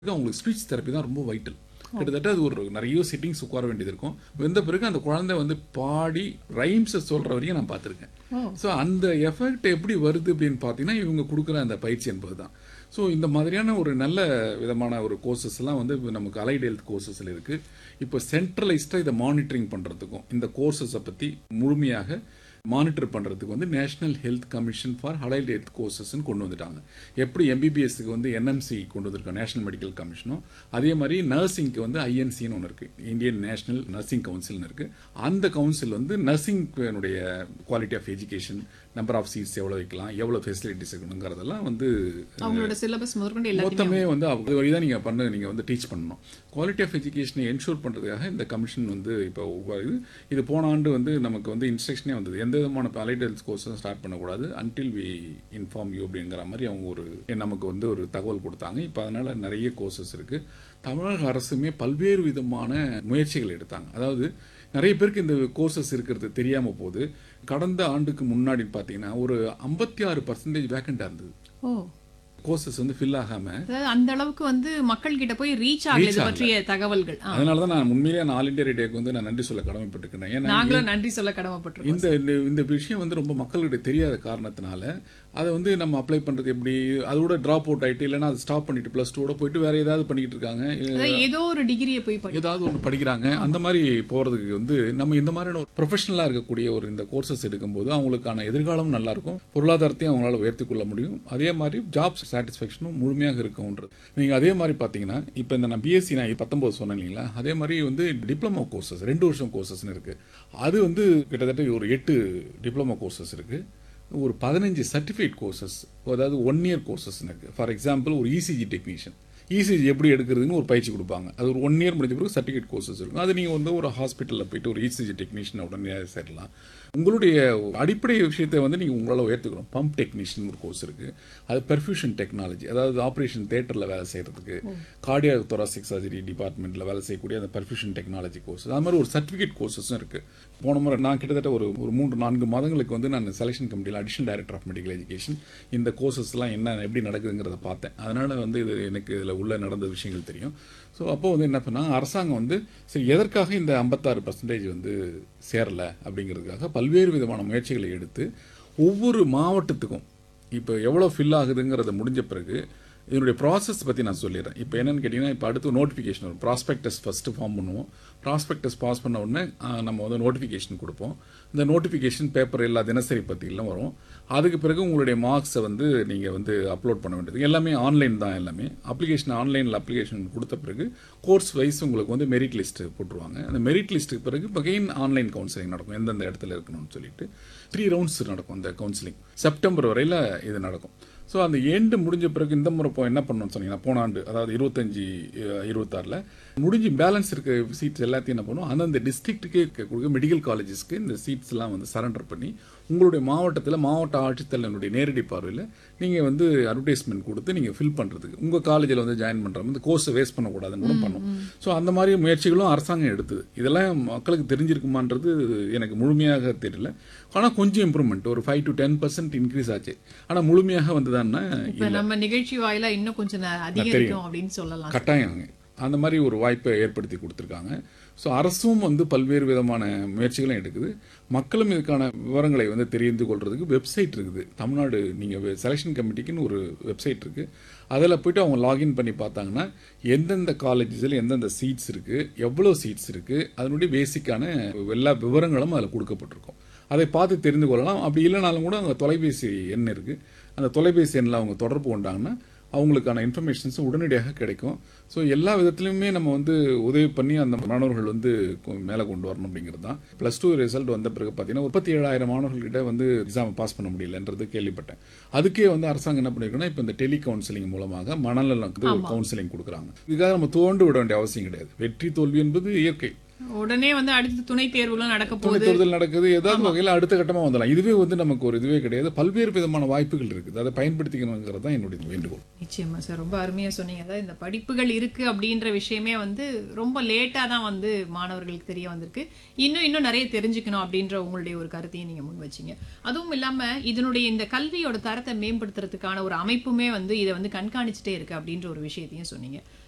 அவங்களுக்கு speech therapy தான் ரொம்ப வைட்டல் கிட்டத்தட்ட அது ஒரு நிறைய சிட்டிங்ஸ் உட்கார வேண்டியது இருக்கும் வெந்த பிறகு அந்த குழந்தை வந்து பாடி ரைம்ஸை சொல்ற வரைக்கும் நான் பார்த்துருக்கேன் ஸோ அந்த எஃபெக்ட் எப்படி வருது அப்படின்னு பார்த்தீங்கன்னா இவங்க கொடுக்குற அந்த பயிற்சி என்பது தான் ஸோ இந்த மாதிரியான ஒரு நல்ல விதமான ஒரு கோர்சஸ் எல்லாம் வந்து இப்ப நமக்கு அலைட் ஹெல்த் கோர்சஸில் இருக்கு இப்போ சென்ட்ரலைஸ்டாக இதை மானிட்டரிங் பண்ணுறதுக்கும் இந்த கோர்சஸை பற்றி முழுமையாக மானிட்டர் பண்ணுறதுக்கு வந்து national health commission for allied health கோர்சஸ்ன்னு கொண்டு வந்துட்டாங்க எப்படி எம்பிபிஎஸ்க்கு வந்து என்எம்சி கொண்டு வந்திருக்கோம் நேஷனல் மெடிக்கல் கமிஷனும் அதே மாதிரி நர்சிங்க்கு வந்து ஐஎன்சின்னு ஒன்று இருக்குது இந்தியன் நேஷனல் நர்சிங் கவுன்சில்னு இருக்குது அந்த கவுன்சில் வந்து நர்சிங்னுடைய quality of education number of seats எவ்வளோ வைக்கலாம் எவ்வளோ ஃபெசிலிட்டிஸ் இருக்கணுங்கிறதெல்லாம் வந்து அவங்களோட சிலபஸ் முதற்கொண்டு எல்லாத்தையுமே மொத்தமே வந்து அது வழி தான் நீங்கள் பண்ண நீங்கள் வந்து டீச் பண்ணணும் குவாலிட்டி ஆஃப் எஜுகேஷனை என்ஷூர் பண்ணுறதுக்காக இந்த கமிஷன் வந்து இப்போ இது இது போன ஆண்டு வந்து நமக்கு வந்து இன்ஸ்ட்ரக்ஷனே வந்தது எந்த விதமான அலைட் ஹெல்த் கோர்ஸும் ஸ்டார்ட் பண்ணக்கூடாது அன்டில் வி இன்ஃபார்ம் யூ அப்படிங்கிற மாதிரி அவங்க ஒரு நமக்கு வந்து ஒரு தகவல் கொடுத்தாங்க இப்போ அதனால் நிறைய கோர்சஸ் இருக்குது தமிழக அரசுமே பல்வேறு விதமான முயற்சிகள் எடுத்தாங்க அதாவது நிறைய பேருக்கு இந்த கோர்சஸ் இருக்கிறது தெரியாமல் போகுது கடந்த ஆண்டுக்கு முன்னாடி பார்த்தீங்கன்னா ஒரு ஐம்பத்தி ஆறு பர்சன்டேஜ் வேக்கண்டாக இருந்தது ஓ கோர்சஸ் வந்து ஃபில் ஆகாமல் அதாவது அந்த அளவுக்கு வந்து மக்கள் கிட்ட போய் ரீச் ஆகல இது பற்றிய தகவல்கள் ஆ. அதனால தான் நான் உண்மையிலேயே நான் ஆல் இண்டியா ரேடியோக்கு வந்து நான் நன்றி சொல்ல கடமைப்பட்டிருக்கேன் ஏன்னா நாங்களும் நன்றி சொல்ல கடமைப்பட்டிருக்கோம் இந்த இந்த- இந்த விஷயம் வந்து ரொம்ப மக்கள்கிட்ட தெரியாத காரணத்தினால அதை வந்து நம்ம அப்ளை பண்றது எப்படி அதோட டிராப் அவுட் ஆயிட்டு இல்லைன்னா அதை ஸ்டாப் பண்ணிட்டு ப்ளஸ் டூட போயிட்டு வேற ஏதாவது பண்ணிட்டு இருக்காங்க அதாவது ஏதோ ஒரு டிகிரியை போய் படி ஏதாவது ஒன்று படிக்கிறாங்க அந்த மாதிரி போறதுக்கு வந்து நம்ம இந்த மாதிரியான ஒரு ப்ரொஃபஷனலாக இருக்கக்கூடிய ஒரு இந்த கோர்சஸ் எடுக்கும்போது அவங்களுக்கான எதிர்காலம் நல்லா இருக்கும் பொருளாதாரத்தையும் அவங்களால உயர்த்தி கொள்ள முடியும் அதே மாதிரி ஜாப் சாட்டிஸ்ஃபேக்ஷனும் முழுமையாக இருக்கும்ன்றது நீங்கள் அதே மாதிரி பார்த்தீங்கன்னா இப்போ இந்த நான் பிஎஸ்சி நான் பத்தொம்போது சொன்னேன் இல்லைங்களா அதே மாதிரி வந்து டிப்ளமோ கோர்சஸ் ரெண்டு வருஷம் கோர்சஸ்னு இருக்கு அது வந்து கிட்டத்தட்ட ஒரு எட்டு டிப்ளமோ கோர்சஸ் இருக்கு ஒரு பதினஞ்சு சர்டிஃபிகேட் கோர்சஸ் அதாவது ஒன் இயர் கோர்சஸ் இருக்கு ஃபார் எக்ஸாம்பிள் ஒரு இசிஜி டெக்னீஷியன் இசிஜி எப்படி எடுக்கிறதுன்னு ஒரு பயிற்சி கொடுப்பாங்க அது ஒரு ஒன் இயர் முடிஞ்ச பிறகு சர்டிஃபிகேட் கோர்சஸ் இருக்கும் அது நீங்கள் வந்து ஒரு ஹாஸ்பிட்டலில் போயிட்டு ஒரு இசிஜி டெக்னீஷியன் உடனே சேரலாம் உங்களுடைய அடிப்படை விஷயத்தை வந்து நீங்கள் உங்களால் உயர்த்துக்கணும் பம்ப் டெக்னீஷியன் ஒரு கோர்ஸ் இருக்குது அது பெர்ஃபியூஷன் டெக்னாலஜி அதாவது ஆப்ரேஷன் தேட்டரில் வேலை செய்கிறதுக்கு கார்டியா தொராசிக் சர்ஜரி டிபார்ட்மெண்ட்டில் வேலை செய்யக்கூடிய அந்த பெர்ஃபியூஷன் டெக்னாலஜி கோர்ஸ் அது மாதிரி ஒரு சர்டிஃபிகேட் கோர்சஸும் இருக்குது போன முறை நான் கிட்டத்தட்ட ஒரு ஒரு மூன்று நான்கு மாதங்களுக்கு வந்து நான் செலெக்ஷன் கமிட்டியில் additional director of medical education இந்த கோர்சஸ்லாம் என்ன எப்படி நடக்குதுங்கிறத பார்த்தேன் அதனால் வந்து இது எனக்கு இதில் உள்ள நடந்த விஷயங்கள் தெரியும் ஸோ அப்போ வந்து என்ன பண்ணால் அரசாங்கம் வந்து சரி எதற்காக இந்த ஐம்பத்தாறு பர்சன்டேஜ் வந்து சேரலை அப்படிங்கிறதுக்காக பல்வேறு விதமான முயற்சிகளை எடுத்து ஒவ்வொரு மாவட்டத்துக்கும் இப்போ எவ்வளோ ஃபில் ஆகுதுங்கிறத முடிஞ்ச பிறகு இதனுடைய ப்ராசஸ் பற்றி நான் சொல்லிடுறேன் இப்போ என்னன்னு கேட்டிங்கன்னா இப்போ அடுத்து நோட்டிஃபிகேஷன் வரும் ப்ராஸ்பெக்டஸ் ஃபஸ்ட்டு ஃபார்ம் பண்ணுவோம் ப்ராஸ்பெக்டஸ் பாஸ் பண்ண உடனே ஆ, நம்ம வந்து நோட்டிஃபிகேஷன் கொடுப்போம் இந்த நோட்டிஃபிகேஷன் பேப்பர் எல்லா தினசரி பத்திரிகைலாம் வரும் அதுக்கு பிறகு உங்களுடைய மார்க்ஸை வந்து நீங்கள் வந்து அப்லோட் பண்ண வேண்டியது எல்லாமே ஆன்லைன் தான் எல்லாமே அப்ளிகேஷன் ஆன்லைனில் அப்ளிகேஷன் கொடுத்த பிறகு கோர்ஸ் வைஸ் உங்களுக்கு வந்து மெரிட் லிஸ்ட் போட்டுருவாங்க அந்த மெரிட் லிஸ்ட்டுக்கு பிறகு பகைன் ஆன்லைன் கவுன்சிலிங் நடக்கும் எந்தெந்த இடத்துல இருக்கணும்னு சொல்லிட்டு த்ரீ ரவுண்ட்ஸ் நடக்கும் அந்த கவுன்சிலிங் செப்டம்பர் வரையில் இது நடக்கும் ஸோ அந்த எண்டு முடிஞ்ச பிறகு இந்த முறை இப்போ என்ன பண்ணணும்னு சொன்னீங்கன்னா போன ஆண்டு அதாவது இருபத்தஞ்சி இருபத்தாறில் முடிஞ்சு பேலன்ஸ் இருக்க சீட்ஸ் எல்லாத்தையும் என்ன பண்ணுவோம் அந்தந்த டிஸ்ட்ரிக்ட்டுக்கு இருக்கக்கூடிய மெடிக்கல் காலேஜஸ்க்கு இந்த சீட்ஸ்லாம் வந்து சரண்டர் பண்ணி உங்களுடைய மாவட்டத்தில் மாவட்ட ஆட்சித்தலைவனுடைய நேரடி பார்வையில் நீங்கள் வந்து அட்வர்டைஸ்மெண்ட் கொடுத்து நீங்கள் ஃபில் பண்ணுறதுக்கு உங்கள் காலேஜில் வந்து ஜாயின் பண்ணுற இந்த கோர்ஸை வேஸ்ட் பண்ணக்கூடாதுன்னு கூட பண்ணும் ஸோ அந்த மாதிரி முயற்சிகளும் அரசாங்கம் எடுத்தது இதெல்லாம் மக்களுக்கு தெரிஞ்சிருக்குமான்றது எனக்கு முழுமையாக தெரியல ஆனால் கொஞ்சம் இம்ப்ரூவ்மெண்ட் ஒரு five to ten percent increase ஆச்சு ஆனால் முழுமையாக வந்ததான்னா இப்ப நம்ம நிகழ்ச்சி வாயிலா இன்னும் கொஞ்சம் ந- அதிகரிக்கும் அப்படின்னு சொல்லலாம் கட்டாயம் அந்த மாதிரி ஒரு வாய்ப்பை ஏற்படுத்தி கொடுத்துருக்காங்க ஸோ அரசும் வந்து பல்வேறு விதமான முயற்சிகளும் எடுக்குது மக்களும் இதுக்கான விவரங்களை வந்து தெரிந்து கொள்றதுக்கு வெப்சைட் இருக்குது தமிழ்நாடு நீங்கள் செலெக்ஷன் கமிட்டிக்குன்னு ஒரு வெப்சைட் இருக்குது அதில் போயிட்டு அவங்க லாகின் பண்ணி பார்த்தாங்கன்னா எந்தெந்த காலேஜஸில் எந்தெந்த சீட்ஸ் இருக்குது எவ்வளோ சீட்ஸ் இருக்குது அதனுடைய பேசிக்கான எல்லா விவரங்களும் அதில் கொடுக்கப்பட்டிருக்கும் அதை பார்த்து தெரிந்து கொள்ளலாம் அப்படி இல்லைனாலும் கூட அங்கே தொலைபேசி எண் இருக்குது அந்த தொலைபேசி எண்ணில் அவங்க தொடர்பு கொண்டாங்கன்னா அவங்களுக்கான இன்ஃபர்மேஷன்ஸ் உடனடியாக கிடைக்கும் ஸோ எல்லா விதத்துலையுமே நம்ம வந்து உதவி பண்ணி அந்த மாணவர்கள் வந்து கொ- மேலே கொண்டு வரணும் அப்படிங்கிறது தான் ப்ளஸ் டூ ரிசல்ட் வந்த பிறகு பார்த்தீங்கன்னா முப்பத்தி ஏழாயிரம் மாணவர்கள்கிட்ட வந்து எக்ஸாம் பாஸ் பண்ண முடியலன்றது கேள்விப்பட்டேன் அதுக்கே வந்து அரசாங்கம் என்ன பண்ணிருக்குன்னா இப்போ இந்த டெலி கவுன்சிலிங் மூலமாக மனநலம் கவுன்சிலிங் கொடுக்குறாங்க இதுக்காக நம்ம தோண்டு விட வேண்டிய அவசியம் கிடையாது வெற்றி தோல்வி என்பது இயற்கை உடனே வந்து அடுத்து துணை தேர்வுலாம் நடக்க துணை போகுது தேர்தல் நடக்குது ஏதாவது வகையில் அடுத்த கட்டமாக வந்துடலாம் இதுவே வந்து நமக்கு ஒரு இதுவே கிடையாது பல்வேறு விதமான வாய்ப்புகள் இருக்குது அதை பயன்படுத்திக்கணுங்கிறது தான் என்னுடைய வேண்டுகோள் நிச்சயமா சார் ரொம்ப அருமையா சொன்னீங்க அதாவது இந்த படிப்புகள் இருக்கு அப்படின்ற விஷயமே வந்து ரொம்ப லேட்டா தான் வந்து மாணவர்களுக்கு தெரிய வந்திருக்கு இன்னும் இன்னும் நிறைய தெரிஞ்சுக்கணும் அப்படின்ற உங்களுடைய ஒரு கருத்தையும் நீங்க முன் வச்சீங்க அதுவும் இல்லாம இதனுடைய இந்த கல்வியோட தரத்தை மேம்படுத்துறதுக்கான ஒரு அமைப்புமே வந்து இதை வந்து கண்காணிச்சுட்டே இருக்கு அப்படின்ற ஒரு விஷயத்தையும் சொன்னீங்க